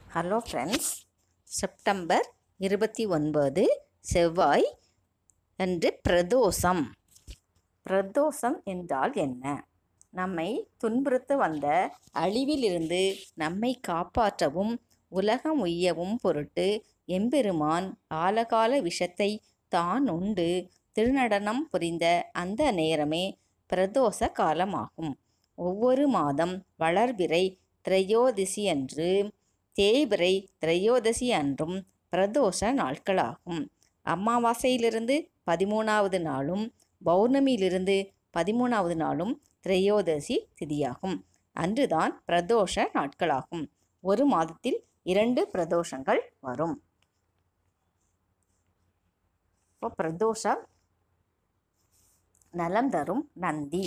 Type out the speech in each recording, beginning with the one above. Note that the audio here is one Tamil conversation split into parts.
ஹலோ ஃப்ரெண்ட்ஸ் செப்டம்பர் இருபத்தி ஒன்பது செவ்வாய் அன்று பிரதோஷம் பிரதோஷம் என்றால் என்ன நம்மை துன்புறுத்த வந்த அழிவிலிருந்து நம்மை காப்பாற்றவும் உலகம் உய்யவும் பொருட்டு எம்பெருமான் ஆலகால விஷத்தை தான் உண்டு திருநடனம் புரிந்த அந்த நேரமே பிரதோஷ காலமாகும் ஒவ்வொரு மாதம் வளர்பிறை திரையோதசி அன்று தேய்பிறை திரையோதசி அன்றும் பிரதோஷ நாட்களாகும் அமாவாசையிலிருந்து பதிமூணாவது நாளும் பௌர்ணமியிலிருந்து பதிமூணாவது நாளும் திரையோதசி திதியாகும் அன்றுதான் பிரதோஷ நாட்களாகும் ஒரு மாதத்தில் இரண்டு பிரதோஷங்கள் வரும் இப்போ பிரதோஷம் நலம் தரும் நந்தி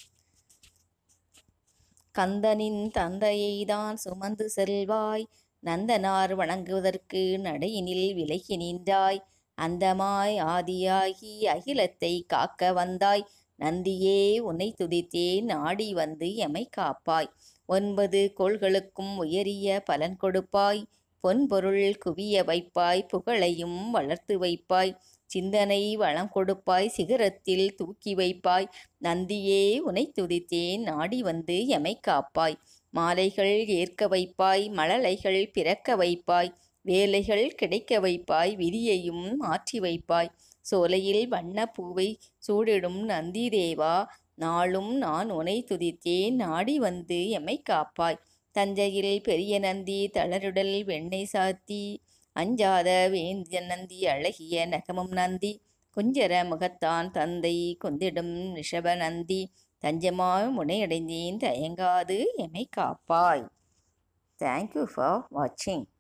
கந்தனின் தந்தையைதான் சுமந்து செல்வாய் நந்தனார் வணங்குவதற்கு நடையினில் விலகி நின்றாய் அந்தமாய் ஆதியாகி அகிலத்தை காக்க வந்தாய் நந்தியே உன்னை துதித்தேன் நாடி வந்து எமை காப்பாய் ஒன்பது கோள்களுக்கும் உயரிய பலன் கொடுப்பாய் பொன்பொருள் குவிய வைப்பாய் புகழையும் வளர்த்து வைப்பாய் சிந்தனை வளம் கொடுப்பாய் சிகரத்தில் தூக்கி வைப்பாய் நந்தியே உனை துதித்தேன் நாடி வந்து எமை காப்பாய் மாலைகள் ஏற்க வைப்பாய் மழலைகள் பிறக்க வைப்பாய் வேலைகள் கிடைக்க வைப்பாய் விதியையும் மாற்றி வைப்பாய் சோலையில் வண்ண பூவை சூடிடும் நந்தி தேவா நாளும் நான் உனை துதித்தேன் நாடி வந்து எமை காப்பாய் தஞ்சையில் பெரிய நந்தி தளருடல் வெண்ணெய் சாத்தி அஞ்சாத வேந்திய நந்தி அழகிய நகமும் நந்தி குஞ்சர முகத்தான் தந்தை கொந்திடும் ரிஷப நந்தி தஞ்சமாய் முனையடைந்தேன் தயங்காது எமை காப்பாய் தேங்க்யூ ஃபார் வாட்சிங்